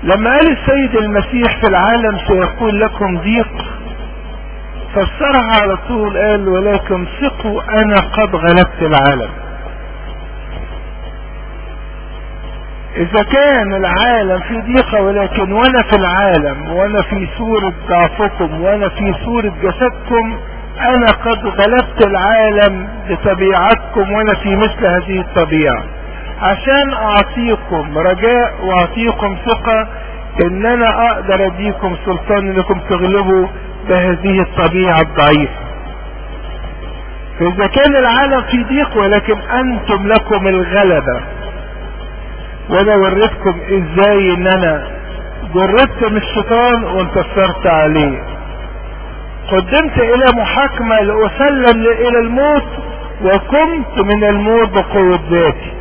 لما قال السيد المسيح في العالم سيكون لكم ضيق فسرها على طول قال ولكن ثقوا انا قد غلبت العالم اذا كان العالم في ضيقة ولكن وانا في العالم وانا في صورة ضعفكم وانا في صورة جسدكم انا قد غلبت العالم بطبيعتكم وانا في مثل هذه الطبيعة عشان اعطيكم رجاء واعطيكم ثقة ان انا اقدر اديكم سلطان انكم تغلبوا بهذه الطبيعة الضعيفة فاذا كان العالم في ضيق ولكن انتم لكم الغلبة وانا وريتكم ازاي ان انا جربت من الشيطان وانتصرت عليه قدمت الى محاكمة لاسلم الى الموت وقمت من الموت بقوة ذاتي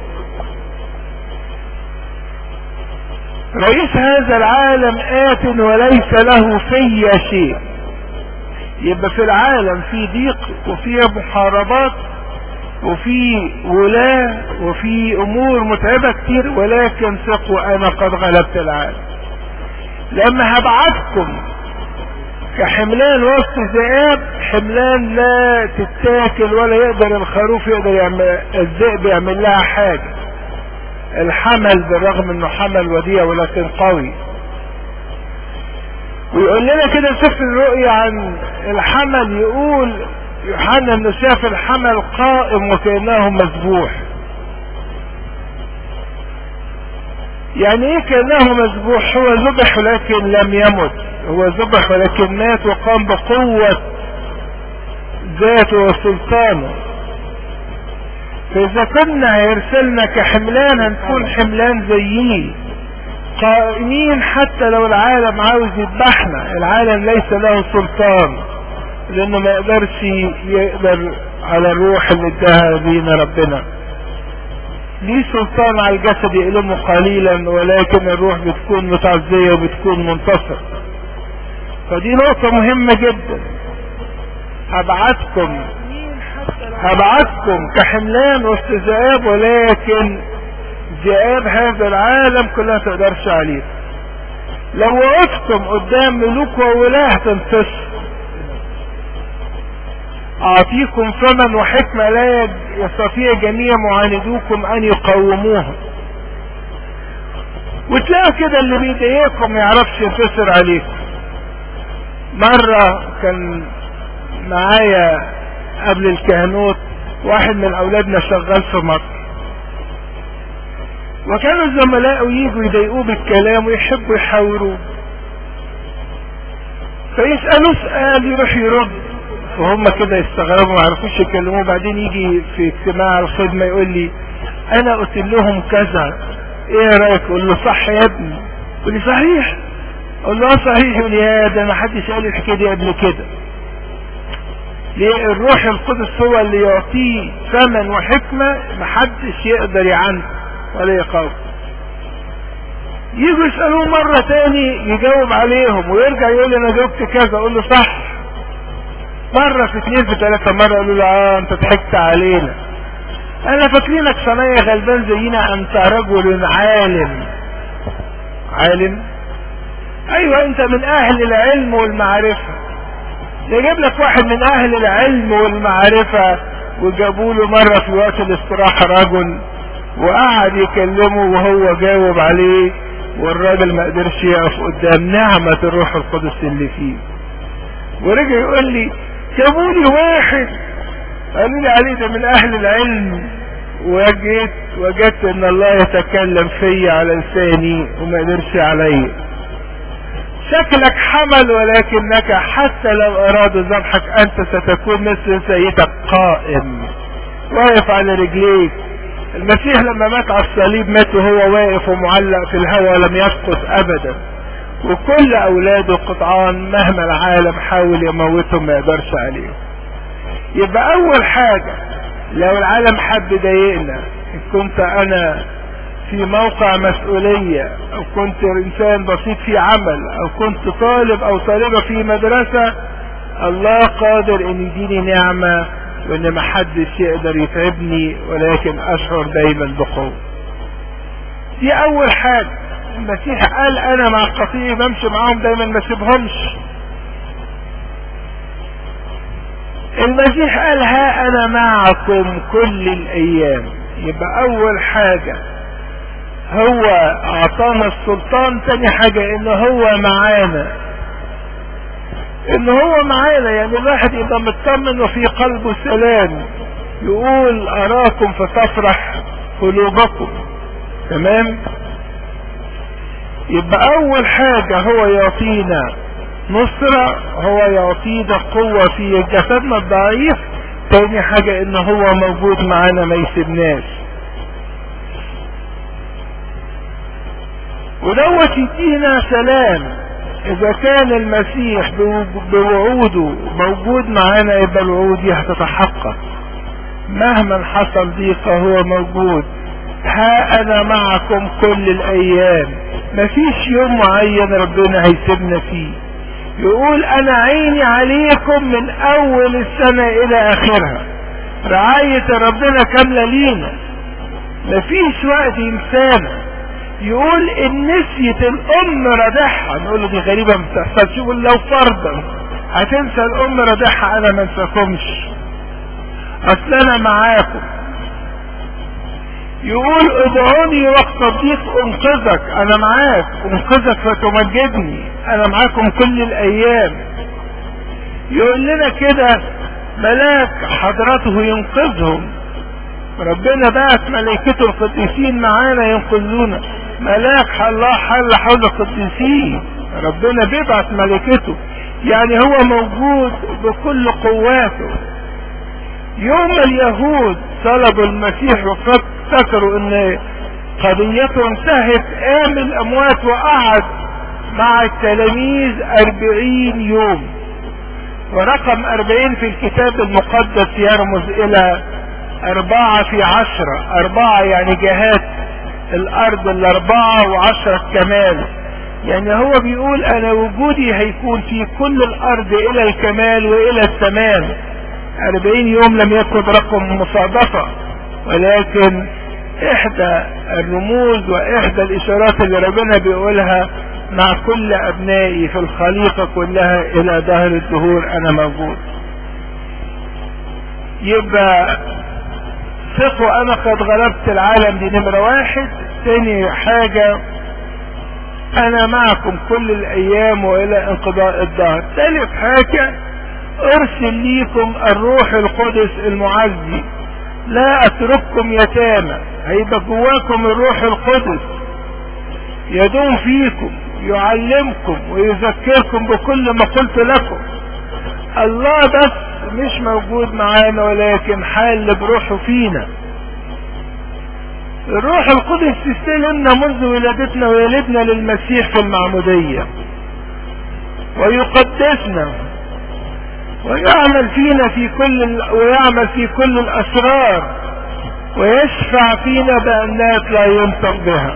رئيس هذا العالم آت وليس له في شيء يبقى في العالم في ضيق وفي محاربات وفي ولاة وفي امور متعبة كتير ولكن ثقوا انا قد غلبت العالم لما هبعتكم كحملان وسط ذئاب حملان لا تتاكل ولا يقدر الخروف يقدر يعمل الذئب يعمل لها حاجة الحمل بالرغم انه حمل وديع ولكن قوي ويقول لنا كده سفر الرؤيا عن الحمل يقول يوحنا انه شاف الحمل قائم وكانه مذبوح يعني ايه كانه مذبوح هو ذبح ولكن لم يمت هو ذبح ولكن مات وقام بقوة ذاته وسلطانه فاذا كنا هيرسلنا كحملان هنكون حملان زيه قائمين حتى لو العالم عاوز يذبحنا العالم ليس له سلطان لانه ما يقدرش يقدر على الروح اللي اداها بينا ربنا ليه سلطان على الجسد يقلمه قليلا ولكن الروح بتكون متعزية وبتكون منتصر فدي نقطة مهمة جدا هبعتكم هبعتكم كحملان وسط ذئاب ولكن ذئاب هذا العالم كلها تقدرش عليه لو وقفتم قدام ملوك وولاه تنتصر اعطيكم فما وحكمة لا يستطيع جميع معاندوكم ان يقوموها وتلاقوا كده اللي بيضايقكم ما يعرفش ينتصر عليكم مرة كان معايا قبل الكهنوت واحد من اولادنا شغال في مصر وكانوا الزملاء يجوا يضايقوه بالكلام ويحبوا يحاوروه فيسألوا سؤال يروح يرد وهم كده يستغربوا ما يعرفوش يكلموه بعدين يجي في اجتماع الخدمة يقول لي انا قلت لهم كذا ايه رايك اقول له صح يا ابني يقول لي صحيح اقول له اه صحيح يقول لي يا ده ما حدش قال الحكايه دي قبل كده ليه الروح القدس هو اللي يعطيه ثمن وحكمة محدش يقدر يعنه ولا يقاوم يجوا يسألوه مرة تاني يجاوب عليهم ويرجع يقول لي انا جاوبت كذا اقول له صح مرة في اثنين في ثلاثة مرة قالوا له اه انت ضحكت علينا انا فاكرينك صنايع غلبان زينا انت رجل عالم عالم ايوه انت من اهل العلم والمعرفة يجيب لك واحد من اهل العلم والمعرفة وجابوا له مرة في وقت الاستراحة رجل وقعد يكلمه وهو جاوب عليه والراجل ما قدرش يقف قدام نعمة الروح القدس اللي فيه ورجع يقول لي جابوا لي واحد قالوا لي عليه ده من اهل العلم وجيت وجدت ان الله يتكلم فيا على لساني وما قدرش عليا شكلك حمل ولكنك حتى لو ارادوا ذبحك انت ستكون مثل سيدك قائم واقف على رجليك المسيح لما مات على الصليب مات وهو واقف ومعلق في الهواء لم يسقط ابدا وكل اولاده قطعان مهما العالم حاول يموتهم ما يقدرش عليهم يبقى اول حاجة لو العالم حب يضايقنا ان كنت انا في موقع مسؤولية او كنت انسان بسيط في عمل او كنت طالب او طالبة في مدرسة الله قادر ان يديني نعمة وان محدش يقدر يتعبني ولكن اشعر دايما بقوة دي اول حاجة المسيح قال انا مع الخطية بمشي معاهم دايما ما اسيبهمش المسيح قال ها انا معكم كل الايام يبقى اول حاجة هو اعطانا السلطان تاني حاجة ان هو معانا ان هو معانا يعني الواحد يبقى مطمن وفي قلبه سلام يقول اراكم فتفرح قلوبكم تمام يبقى اول حاجة هو يعطينا نصرة هو يعطينا قوة في جسدنا الضعيف تاني حاجة ان هو موجود معانا ما يسيبناش ودوت يدينا سلام اذا كان المسيح بوعوده موجود معانا يبقى الوعود دي هتتحقق مهما حصل ضيقة هو موجود ها انا معكم كل الايام مفيش يوم معين ربنا هيسيبنا فيه يقول انا عيني عليكم من اول السنة الى اخرها رعاية ربنا كاملة لينا مفيش وقت ينسانا يقول ان نسيت الام ردحها نقول له دي غريبة ما بتحصلش يقول لو فرضا هتنسى الام ردحها انا ما انساكمش اصل انا معاكم يقول ادعوني وقت الضيق انقذك انا معاك انقذك فتمجدني انا معاكم كل الايام يقول لنا كده ملاك حضرته ينقذهم ربنا بعت ملائكته القديسين معانا ينقذونا ملاك الله حل حول القديسين ربنا بيبعت ملائكته يعني هو موجود بكل قواته يوم اليهود طلبوا المسيح وافتكروا ان قضيته انتهت قام الاموات وقعد مع التلاميذ اربعين يوم ورقم اربعين في الكتاب المقدس يرمز الى اربعة في عشرة اربعة يعني جهات الارض الاربعة وعشرة كمال يعني هو بيقول انا وجودي هيكون في كل الارض الى الكمال والى التمام اربعين يوم لم يكن رقم مصادفة ولكن احدى الرموز واحدى الاشارات اللي ربنا بيقولها مع كل ابنائي في الخليقة كلها الى دهر الدهور انا موجود يبقى ثقوا انا قد غلبت العالم دي نمرة واحد تاني حاجة انا معكم كل الايام والى انقضاء الدهر ثالث حاجة ارسل ليكم الروح القدس المعزي لا اترككم يتامى هيبقى جواكم الروح القدس يدوم فيكم يعلمكم ويذكركم بكل ما قلت لكم الله بس مش موجود معانا ولكن حال بروحه فينا الروح القدس تستلمنا منذ ولادتنا ويلدنا للمسيح في المعمودية ويقدسنا ويعمل فينا في كل ال... ويعمل في كل الاسرار ويشفع فينا بانات لا ينطق بها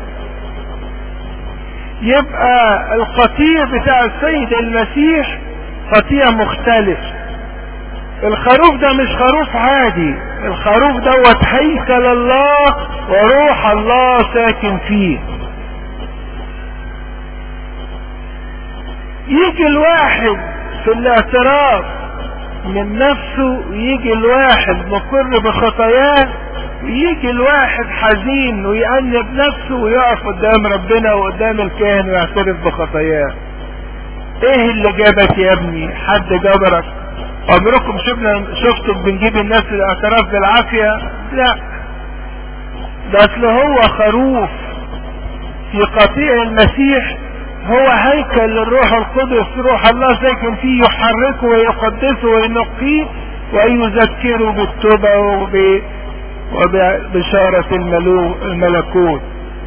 يبقى القطيع بتاع السيد المسيح قطيع مختلف الخروف ده مش خروف عادي الخروف دوت هيكل الله وروح الله ساكن فيه يجي الواحد في الاعتراف من نفسه ويجي الواحد مقر بخطاياه ويجي الواحد حزين ويأنب نفسه ويقف قدام ربنا وقدام الكاهن ويعترف بخطاياه ايه اللي جابك يا ابني حد جبرك عمركم شفنا شفتوا بنجيب الناس الاعتراف بالعافية لا ده اصل هو خروف في قطيع المسيح هو هيكل للروح القدس روح الله ساكن فيه يحركه ويقدسه وينقيه ويذكره بالتوبة وب... وبشارة الملو... الملكوت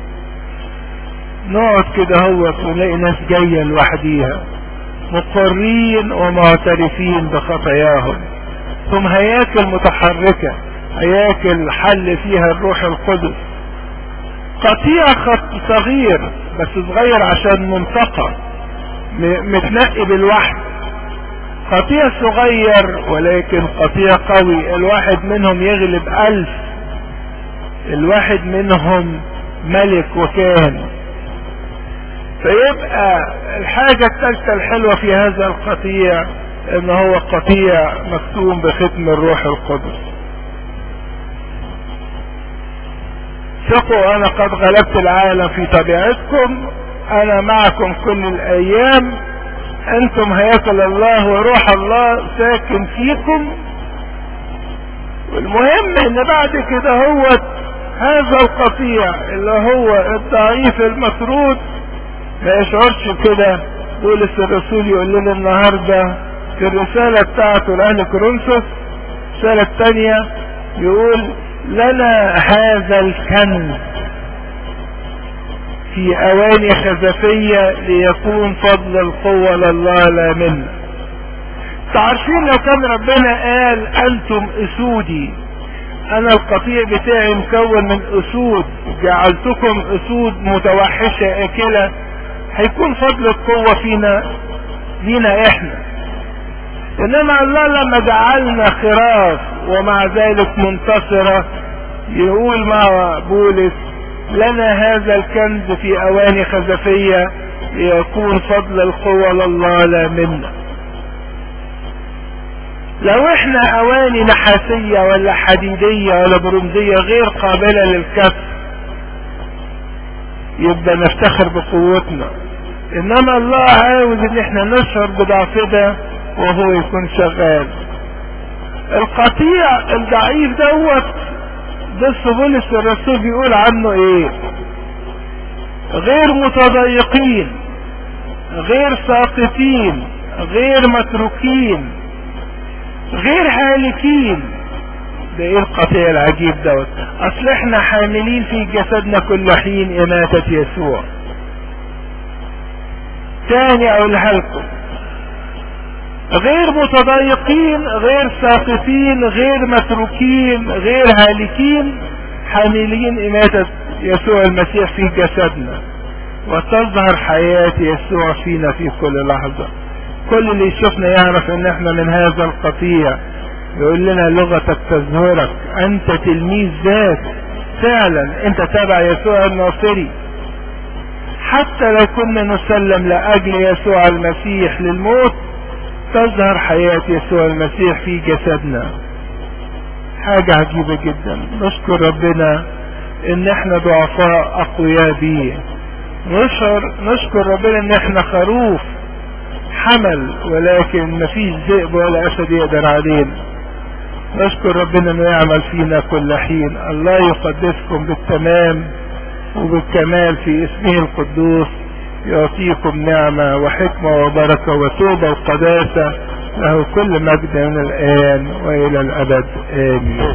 نقعد كده هو ونلاقي ناس جاية لوحديها مقرين ومعترفين بخطاياهم ثم هياكل متحركة هياكل حل فيها الروح القدس قطيع خط صغير بس صغير عشان منطقة متنقي بالوحد قطيع صغير ولكن قطيع قوي الواحد منهم يغلب ألف الواحد منهم ملك وكاهن فيبقى الحاجة الثالثة الحلوة في هذا القطيع ان هو قطيع مختوم بختم الروح القدس ثقوا انا قد غلبت العالم في طبيعتكم انا معكم كل الايام انتم هيكل الله وروح الله ساكن فيكم والمهم ان بعد كده هو هذا القطيع اللي هو الضعيف المطرود ما يشعرش كده بولس الرسول يقول لنا النهارده في الرسالة بتاعته لأهل كورنثوس الرسالة الثانية يقول لنا هذا الكنز في أواني خزفية ليكون فضل القوة لله لا منا تعرفين لو كان ربنا قال أنتم أسودي أنا القطيع بتاعي مكون من أسود جعلتكم أسود متوحشة أكلة هيكون فضل القوة فينا لينا إحنا انما الله لما جعلنا خراف ومع ذلك منتصرة يقول مع بولس لنا هذا الكنز في اواني خزفية ليكون فضل القوة لله لا منا لو احنا اواني نحاسية ولا حديدية ولا برمزية غير قابلة للكسر يبقى نفتخر بقوتنا انما الله عاوز ان احنا نشعر بضعفنا وهو يكون شغال القطيع الضعيف دوت بس بولس الرسول بيقول عنه ايه غير متضايقين غير ساقطين غير متروكين غير هالكين ده ايه القطيع العجيب دوت اصل احنا حاملين في جسدنا كل حين اماتة يسوع تاني اقولها لكم غير متضايقين غير ساقطين غير متروكين غير هالكين حاملين إماتة يسوع المسيح في جسدنا وتظهر حياة يسوع فينا في كل لحظة كل اللي يشوفنا يعرف ان احنا من هذا القطيع يقول لنا لغتك تزهرك انت تلميذ ذات فعلا انت تابع يسوع الناصري حتى لو كنا نسلم لأجل يسوع المسيح للموت تظهر حياة يسوع المسيح في جسدنا حاجة عجيبة جدا نشكر ربنا ان احنا ضعفاء اقوياء بيه نشعر نشكر ربنا ان احنا خروف حمل ولكن مفيش ذئب ولا اسد يقدر علينا نشكر ربنا انه يعمل فينا كل حين الله يقدسكم بالتمام وبالكمال في اسمه القدوس يعطيكم نعمة وحكمة وبركة وتوبة وقداسة له كل مجد من الآن وإلى الأبد آمين